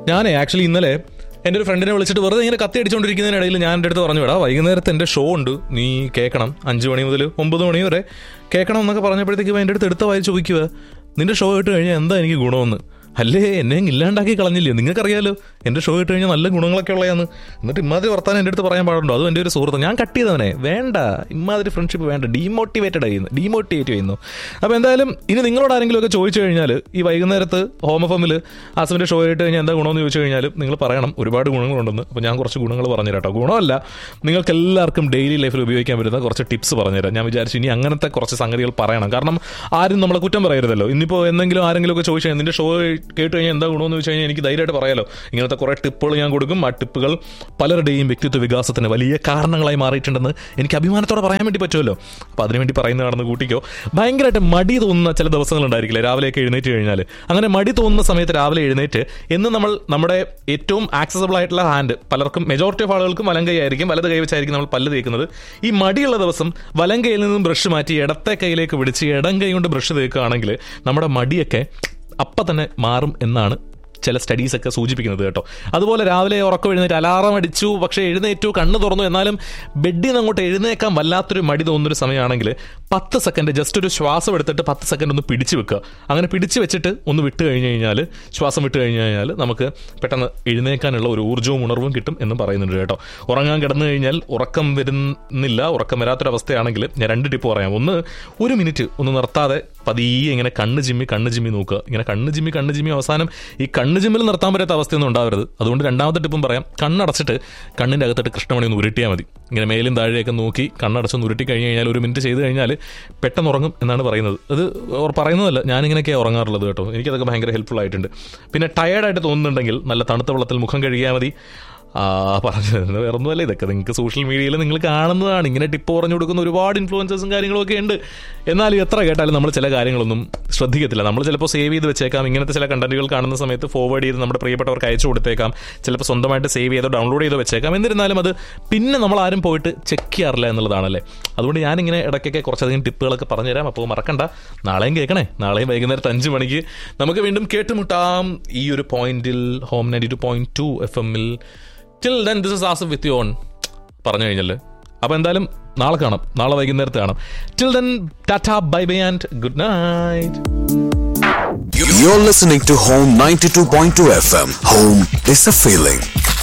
ഞാനേ ആക്ച്വലി ഇന്നലെ എൻ്റെ ഒരു ഫ്രണ്ടിനെ വിളിച്ചിട്ട് വെറുതെ ഇങ്ങനെ കത്തി അടിച്ചുകൊണ്ടിരിക്കുന്നതിനിടയിൽ ഞാൻ എൻ്റെ അടുത്ത് പറഞ്ഞു വിടാ വൈകുന്നേരത്തെ എൻ്റെ ഷോ ഉണ്ട് നീ കേൾക്കണം അഞ്ച് മണി മുതൽ ഒമ്പത് മണി വരെ കേൾക്കണം എന്നൊക്കെ പറഞ്ഞപ്പോഴത്തേക്ക് എൻ്റെ അടുത്ത് എടുത്ത വായി ചോദിക്കുക നിന്റെ ഷോ കേട്ട് കഴിഞ്ഞാൽ എന്താ എനിക്ക് ഗുണമെന്ന് അല്ലേ എന്നെ അങ്ങ് ഇല്ലാണ്ടാക്കി കളഞ്ഞില്ലേ നിങ്ങൾക്കറിയാലോ എൻ്റെ ഷോ ഇട്ട് കഴിഞ്ഞാൽ നല്ല ഗുണങ്ങളൊക്കെ ഉള്ളതാണ് എന്നിട്ട് ഇമാതിരി വർത്താനം എൻ്റെ അടുത്ത് പറയാൻ പാടുണ്ടോ അതും എൻ്റെ ഒരു സുഹൃത്ത് ഞാൻ കട്ട് ചെയ്തവനെ വേണ്ട ഇമാതിരി ഫ്രണ്ട്ഷിപ്പ് വേണ്ട ഡീമോട്ടിവേറ്റഡ് ചെയ്യുന്നു ഡീമോട്ടിവേറ്റ് ചെയ്യുന്നു അപ്പോൾ എന്തായാലും ഇനി നിങ്ങളോട് ആരെങ്കിലും ഒക്കെ ചോദിച്ചു കഴിഞ്ഞാൽ ഈ വൈകുന്നേരത്ത് ഹോം എഫമിൽ ആസമിൻ്റെ ഷോ ആയിട്ട് കഴിഞ്ഞാൽ എന്താ ഗുണമെന്ന് ചോദിച്ചു കഴിഞ്ഞാൽ നിങ്ങൾ പറയണം ഒരുപാട് ഗുണങ്ങളുണ്ടെന്ന് അപ്പോൾ ഞാൻ കുറച്ച് ഗുണങ്ങൾ പറഞ്ഞുതരാം കേട്ടോ ഗുണമല്ല നിങ്ങൾക്ക് എല്ലാവർക്കും ഡെയിലി ലൈഫിൽ ഉപയോഗിക്കാൻ പറ്റുന്ന കുറച്ച് ടിപ്സ് പറഞ്ഞുതരാം ഞാൻ വിചാരിച്ചു ഇനി അങ്ങനത്തെ കുറച്ച് സംഗതികൾ പറയണം കാരണം ആരും നമ്മളെ കുറ്റം പറയരുതല്ലോ ഇന്നിപ്പോൾ എന്തെങ്കിലും ആരെങ്കിലും ഒക്കെ ചോദിച്ചു കഴിഞ്ഞാൽ നിന്റെ ഷോ കേട്ട് കഴിഞ്ഞാൽ എന്താ ഗുണമെന്ന് ചോദിച്ചു കഴിഞ്ഞാൽ എനിക്ക് ധൈര്യമായിട്ട് പറയാലോ ഇങ്ങനത്തെ കുറേ ടിപ്പുകൾ ഞാൻ കൊടുക്കും ആ ടിപ്പുകൾ പലരുടെയും വ്യക്തിത്വ വികാസത്തിന് വലിയ കാരണങ്ങളായി മാറിയിട്ടുണ്ടെന്ന് എനിക്ക് അഭിമാനത്തോടെ പറയാൻ വേണ്ടി പറ്റുമല്ലോ അപ്പോൾ അതിനുവേണ്ടി പറയുന്നതാണെന്ന് കൂട്ടിക്കോ ഭയങ്കരമായിട്ട് മടി തോന്നുന്ന ചില ദിവസങ്ങളുണ്ടായിരിക്കില്ലേ രാവിലെയൊക്കെ എഴുന്നേറ്റ് കഴിഞ്ഞാൽ അങ്ങനെ മടി തോന്നുന്ന സമയത്ത് രാവിലെ എഴുന്നേറ്റ് എന്ന് നമ്മൾ നമ്മുടെ ഏറ്റവും ആക്സസബിൾ ആയിട്ടുള്ള ഹാൻഡ് പലർക്കും മെജോറിറ്റി ഓഫ് ആളുകൾക്കും വലം കൈ ആയിരിക്കും വലത് കൈ വെച്ചായിരിക്കും നമ്മൾ പല്ല് തേക്കുന്നത് ഈ മടിയുള്ള ദിവസം വലം കൈയിൽ നിന്നും ബ്രഷ് മാറ്റി ഇടത്തെ കൈയിലേക്ക് പിടിച്ച് ഇടം കൈ കൊണ്ട് ബ്രഷ് തേക്കുകയാണെങ്കിൽ നമ്മുടെ മടിയൊക്കെ അപ്പം തന്നെ മാറും എന്നാണ് ചില സ്റ്റഡീസ് ഒക്കെ സൂചിപ്പിക്കുന്നത് കേട്ടോ അതുപോലെ രാവിലെ ഉറക്കം എഴുന്നേറ്റ് അലാറം അടിച്ചു പക്ഷേ എഴുന്നേറ്റു കണ്ണ് തുറന്നു എന്നാലും ബെഡിൽ നിന്ന് അങ്ങോട്ട് എഴുന്നേക്കാൻ വല്ലാത്തൊരു മടി തോന്നുന്നൊരു സമയമാണെങ്കിൽ പത്ത് സെക്കൻഡ് ജസ്റ്റ് ഒരു ശ്വാസം എടുത്തിട്ട് പത്ത് സെക്കൻഡ് ഒന്ന് പിടിച്ചു വെക്കുക അങ്ങനെ പിടിച്ചു വെച്ചിട്ട് ഒന്ന് വിട്ട് കഴിഞ്ഞ് കഴിഞ്ഞാൽ ശ്വാസം വിട്ട് കഴിഞ്ഞ് കഴിഞ്ഞാൽ നമുക്ക് പെട്ടെന്ന് എഴുന്നേക്കാനുള്ള ഒരു ഊർജ്ജവും ഉണർവും കിട്ടും എന്നും പറയുന്നുണ്ട് കേട്ടോ ഉറങ്ങാൻ കിടന്നു കഴിഞ്ഞാൽ ഉറക്കം വരുന്നില്ല ഉറക്കം വരാത്തൊരവസ്ഥയാണെങ്കിൽ ഞാൻ രണ്ട് ടിപ്പ് പറയാം ഒന്ന് ഒരു മിനിറ്റ് ഒന്ന് നിർത്താതെ പതിയെ ഇങ്ങനെ കണ്ണ് ചിമ്മി കണ്ണ് ചിമ്മി നോക്കുക ഇങ്ങനെ കണ്ണ് ചിമ്മി കണ്ണ് ചിമ്മി അവസാനം ഈ കണ്ണ് ചിമ്മിൽ നിർത്താൻ പറ്റാത്ത അവസ്ഥയൊന്നും ഉണ്ടാവരുത് അതുകൊണ്ട് രണ്ടാമത്തെ ടിപ്പും പറയാം കണ്ണടച്ചിട്ട് കണ്ണിൻ്റെ അകത്തിട്ട് കൃഷ്ണമണി ഒന്ന് ഉരുട്ടിയാൽ മതി ഇങ്ങനെ മേലും താഴെയൊക്കെ നോക്കി കണ്ണടച്ചൊന്ന് ഉരുട്ടി കഴിഞ്ഞ് കഴിഞ്ഞാൽ ഒരു മിനിറ്റ് ചെയ്ത് കഴിഞ്ഞാൽ പെട്ടെന്ന് ഉറങ്ങും എന്നാണ് പറയുന്നത് അത് ഓർ പറയുന്നതല്ല ഞാനിങ്ങനെയൊക്കെയാണ് ഉറങ്ങാറുള്ളത് കേട്ടോ എനിക്കതൊക്കെ ഭയങ്കര ഹെൽപ്ഫുൾ ആയിട്ടുണ്ട് പിന്നെ ടയേർഡായിട്ട് തോന്നുന്നുണ്ടെങ്കിൽ നല്ല തണുത്ത വെള്ളത്തിൽ മുഖം കഴുകിയാൽ മതി ആ പറഞ്ഞത് വേറെ ഒന്നുമല്ല ഇതൊക്കെ നിങ്ങൾക്ക് സോഷ്യൽ മീഡിയയിൽ നിങ്ങൾ കാണുന്നതാണ് ഇങ്ങനെ ടിപ്പ് പറഞ്ഞു കൊടുക്കുന്ന ഒരുപാട് ഇൻഫ്ലുവൻസേഴ്സും കാര്യങ്ങളൊക്കെ ഉണ്ട് എന്നാലും എത്ര കേട്ടാലും നമ്മൾ ചില കാര്യങ്ങളൊന്നും ശ്രദ്ധിക്കത്തില്ല നമ്മൾ ചിലപ്പോൾ സേവ് ചെയ്ത് വെച്ചേക്കാം ഇങ്ങനത്തെ ചില കണ്ടന്റുകൾ കാണുന്ന സമയത്ത് ഫോർവേഡ് ചെയ്ത് നമ്മുടെ പ്രിയപ്പെട്ടവർക്ക് അയച്ചു കൊടുത്തേക്കാം ചിലപ്പോൾ സ്വന്തമായിട്ട് സേവ് ചെയ്തോ ഡൗൺലോഡ് ചെയ്തോ വെച്ചേക്കാം എന്നിരുന്നാലും അത് പിന്നെ നമ്മൾ ആരും പോയിട്ട് ചെക്ക് ചെയ്യാറില്ല എന്നുള്ളതാണല്ലേ അതുകൊണ്ട് ഞാനിങ്ങനെ ഇടയ്ക്കൊക്കെ കുറച്ചധികം ടിപ്പുകളൊക്കെ പറഞ്ഞുതരാം അപ്പോൾ മറക്കണ്ട നാളെയും കേൾക്കണേ നാളെയും വൈകുന്നേരത്ത് അഞ്ച് മണിക്ക് നമുക്ക് വീണ്ടും കേട്ടുമുട്ടാം ഈ ഒരു പോയിന്റിൽ home ninety two point two F എമ്മിൽ ടിൽ ദെൻ ദിസ് ഇസ് ആസ് വിത്ത് യോൺ പറഞ്ഞു കഴിഞ്ഞല്ലേ അപ്പോൾ എന്തായാലും നാളെ കാണാം നാളെ വൈകുന്നേരത്ത് കാണാം till then tata bye bye and good night You're listening to Home 92.2 FM. Home is a feeling.